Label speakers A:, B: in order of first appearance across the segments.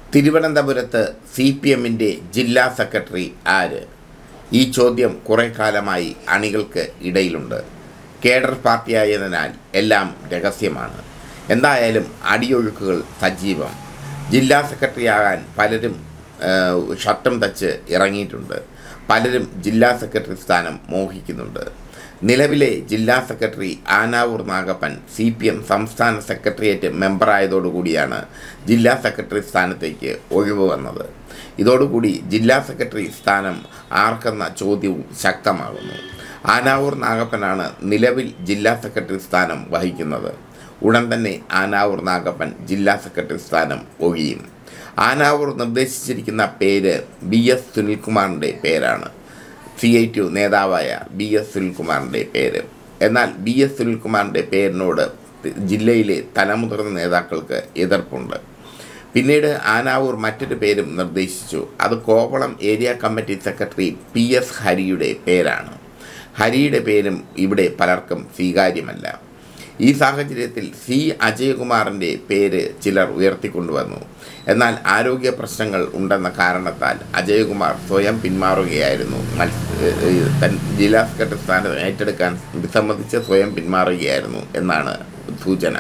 A: തിരുവനന്തപുരത്ത് C P എമ്മിൻ്റെ ജില്ലാ സെക്രട്ടറി ആര് ഈ ചോദ്യം കുറേ കാലമായി അണികൾക്ക് ഇടയിലുണ്ട് കേഡർ പാർട്ടിയായതിനാൽ എല്ലാം രഹസ്യമാണ് എന്തായാലും അടിയൊഴുക്കുകൾ സജീവം ജില്ലാ സെക്രട്ടറിയാകാൻ പലരും ആ, ഷർട്ടും തച്ച് ഇറങ്ങിയിട്ടുണ്ട് പലരും ജില്ലാ സെക്രട്ടറി സ്ഥാനം മോഹിക്കുന്നുണ്ട് നിലവിലെ ജില്ലാ secretary Anavoor Nagappan C P M സംസ്ഥാന സെക്രട്ടേറിയറ്റ് മെമ്പറായതോടുകൂടിയാണ് ജില്ലാ സെക്രട്ടറി സ്ഥാനത്തേക്ക് ഒഴിവ് വന്നത് ഇതോടുകൂടി ജില്ലാ സെക്രട്ടറി സ്ഥാനം ആർക്കെന്ന ചോദ്യവും ശക്തമാകുന്നു ആനാവൂർ നാഗപ്പനാണ് നിലവിൽ ജില്ലാ സെക്രട്ടറി സ്ഥാനം വഹിക്കുന്നത് ഉടൻ തന്നെ ആനാവൂർ നാഗപ്പൻ ജില്ലാ സെക്രട്ടറി സ്ഥാനം ഒഴിയും ആനാവൂർ നിർദ്ദേശിച്ചിരിക്കുന്ന പേര് ബി എസ് സുനിൽകുമാറിൻ്റെ പേരാണ് സി ഐ ടി നേതാവായ ബി എസ് സുനിൽകുമാറിൻ്റെ പേര് എന്നാൽ ബി എസ് സുനിൽകുമാറിൻ്റെ പേരിനോട് ജില്ലയിലെ തലമുതിർന്ന നേതാക്കൾക്ക് എതിർപ്പുണ്ട് പിന്നീട് ആനാവൂർ മറ്റൊരു പേരും നിർദ്ദേശിച്ചു അത് Kovalam area committee secretary P S ഹരിയുടെ പേരാണ് ഹരിയുടെ പേരും ഇവിടെ പലർക്കും സ്വീകാര്യമല്ല ഈ സാഹചര്യത്തിൽ സി അജയകുമാറിൻ്റെ പേര് ചിലർ ഉയർത്തിക്കൊണ്ടുവന്നു എന്നാൽ ആരോഗ്യ പ്രശ്നങ്ങൾ ഉണ്ടെന്ന കാരണത്താൽ അജയകുമാർ സ്വയം പിന്മാറുകയായിരുന്നു മത്സ ഏഹ് തൻ ജില്ലാ സെക്രട്ടറി സ്ഥാനം ഏറ്റെടുക്കാൻ വിസമ്മതിച്ച് സ്വയം പിന്മാറുകയായിരുന്നു എന്നാണ് സൂചന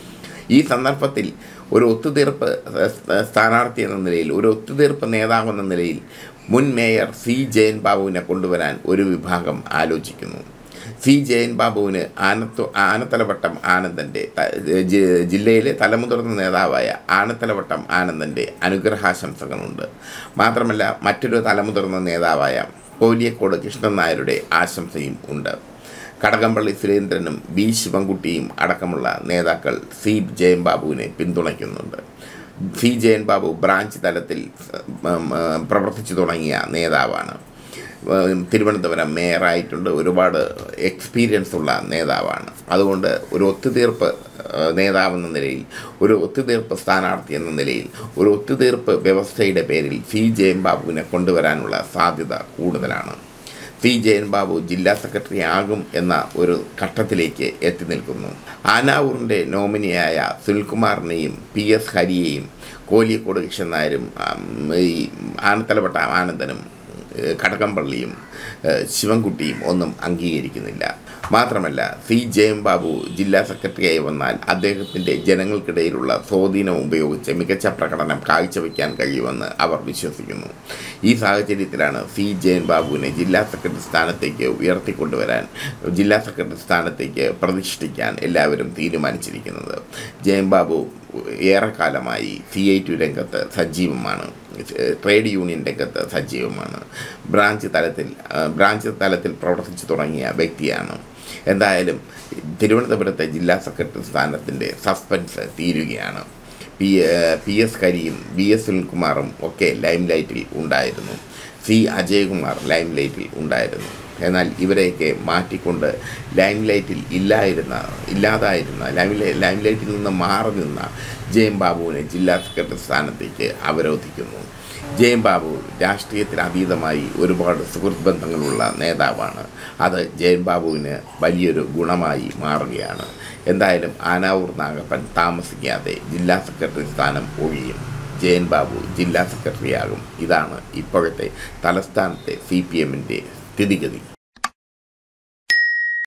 A: ഈ സന്ദർഭത്തിൽ ഒരു ഒത്തുതീർപ്പ് സ്ഥാ- സ്ഥാനാർത്ഥി എന്ന നിലയിൽ ഒരു ഒത്തുതീർപ്പ് നേതാവ് എന്ന നിലയിൽ മുൻ മേയർ സി ജയൻ ബാബുവിനെ കൊണ്ടുവരാൻ ഒരു വിഭാഗം ആലോചിക്കുന്നു സി ജയൻ ബാബുവിന് ആനത്തു ആനത്തലവട്ടം ആനന്ദൻ്റെ ത- ജി- ജില്ലയിലെ തലമുതിർന്ന നേതാവായ ആനത്തലവട്ടം ആനന്ദൻ്റെ അനുഗ്രഹാശംസകളുണ്ട് മാത്രമല്ല മറ്റൊരു തലമുതിർന്ന നേതാവായ കോലിയക്കോട് കൃഷ്ണൻ നായരുടെ ആശംസയും ഉണ്ട് കടകംപള്ളി സുരേന്ദ്രനും ബി ശിവൻകുട്ടിയും അടക്കമുള്ള നേതാക്കൾ സി ജയൻ ബാബുവിനെ പിന്തുണയ്ക്കുന്നുണ്ട് സി ജയൻ ബാബു ബ്രാഞ്ച് തലത്തിൽ ഉം, ഉം, പ്രവർത്തിച്ചു തുടങ്ങിയ നേതാവാണ് ഉം, തിരുവനന്തപുരം മേയറായിട്ടുണ്ട് ഒരുപാട് എക്സ്പീരിയൻസ് ഉള്ള നേതാവാണ് അതുകൊണ്ട് ഒരു ഒത്തുതീർപ്പ് ഏഹ്, നേതാവെന്ന നിലയിൽ ഒരു ഒത്തുതീർപ്പ് സ്ഥാനാർത്ഥി എന്ന നിലയിൽ ഒരു ഒത്തുതീർപ്പ് വ്യവസ്ഥയുടെ പേരിൽ സി ജയൻ ബാബുവിനെ കൊണ്ടുവരാനുള്ള സാധ്യത കൂടുതലാണ് സി ജയൻ ബാബു ജില്ലാ സെക്രട്ടറി ആകും എന്ന ഒരു ഘട്ടത്തിലേക്ക് എത്തി നിൽക്കുന്നു ആനാവൂറിൻ്റെ നോമിനിയായ സുനിൽകുമാറിനെയും പി എസ് ഹരിയെയും കോലിയക്കോട് കൃഷ്ണൻ നായരും ആം, ഈ ആനത്തലപ്പെട്ട ആനന്ദനും ഏഹ്, കടകംപള്ളിയും ഏഹ്, ശിവൻകുട്ടിയും ഒന്നും അംഗീകരിക്കുന്നില്ല മാത്രമല്ല സി ജയൻ ബാബു ജില്ലാ സെക്രട്ടറിയായി വന്നാൽ അദ്ദേഹത്തിൻ്റെ ജനങ്ങൾക്കിടയിലുള്ള സ്വാധീനം ഉപയോഗിച്ച് മികച്ച പ്രകടനം കാഴ്ചവെക്കാൻ കഴിയുമെന്ന് അവർ വിശ്വസിക്കുന്നു ഈ സാഹചര്യത്തിലാണ് സി ജയൻ ബാബുവിനെ ജില്ലാ സെക്രട്ടറി സ്ഥാനത്തേക്ക് ഉയർത്തിക്കൊണ്ടുവരാൻ ജില്ലാ സെക്രട്ടറി സ്ഥാനത്തേക്ക് പ്രതിഷ്ഠിക്കാൻ എല്ലാവരും തീരുമാനിച്ചിരിക്കുന്നത് ജയൻ ബാബു ഏറെക്കാലമായി സി ഐ ടി രംഗത്ത് സജീവമാണ് ട്രേഡ് യൂണിയൻ രംഗത്ത് സജീവമാണ് ബ്രാഞ്ച് തലത്തിൽ ആ, ബ്രാഞ്ച് തലത്തിൽ പ്രവർത്തിച്ചു തുടങ്ങിയ വ്യക്തിയാണ് എന്തായാലും തിരുവനന്തപുരത്തെ ജില്ലാ സെക്രട്ടറി സ്ഥാനത്തിൻ്റെ സസ്പെൻസ് തീരുകയാണ് പി പി എസ് കരിയും ബി എസ് സുനിൽകുമാറും ഒക്കെ ലൈം ലൈറ്റിൽ ഉണ്ടായിരുന്നു സി അജയകുമാർ ലൈം ലൈറ്റിൽ ഉണ്ടായിരുന്നു എന്നാൽ ഇവരെയൊക്കെ മാറ്റിക്കൊണ്ട് ലൈം ലൈറ്റിൽ ഇല്ലായിരുന്ന ഇല്ലാതായിരുന്ന ലൈം ലൈം ലൈറ്റിൽ നിന്ന് മാറി നിന്ന ജയം ബാബുവിനെ ജില്ലാ സെക്രട്ടറി സ്ഥാനത്തേക്ക് അവരോധിക്കുന്നു ജയം ബാബു രാഷ്ട്രീയത്തിന് അതീതമായി ഒരുപാട് സുഹൃത്ത് ബന്ധങ്ങളുള്ള നേതാവാണ് അത് ജയൻ ബാബുവിന് വലിയൊരു ഗുണമായി മാറുകയാണ് എന്തായാലും ആനാവൂർ നാഗപ്പൻ താമസിക്കാതെ ജില്ലാ സെക്രട്ടറി സ്ഥാനം ഒഴിയും ജയൻ ബാബു ജില്ലാ സെക്രട്ടറിയാകും ഇതാണ് ഇപ്പോഴത്തെ തലസ്ഥാനത്തെ സി പി എമ്മിൻ്റെ സ്ഥിതിഗതി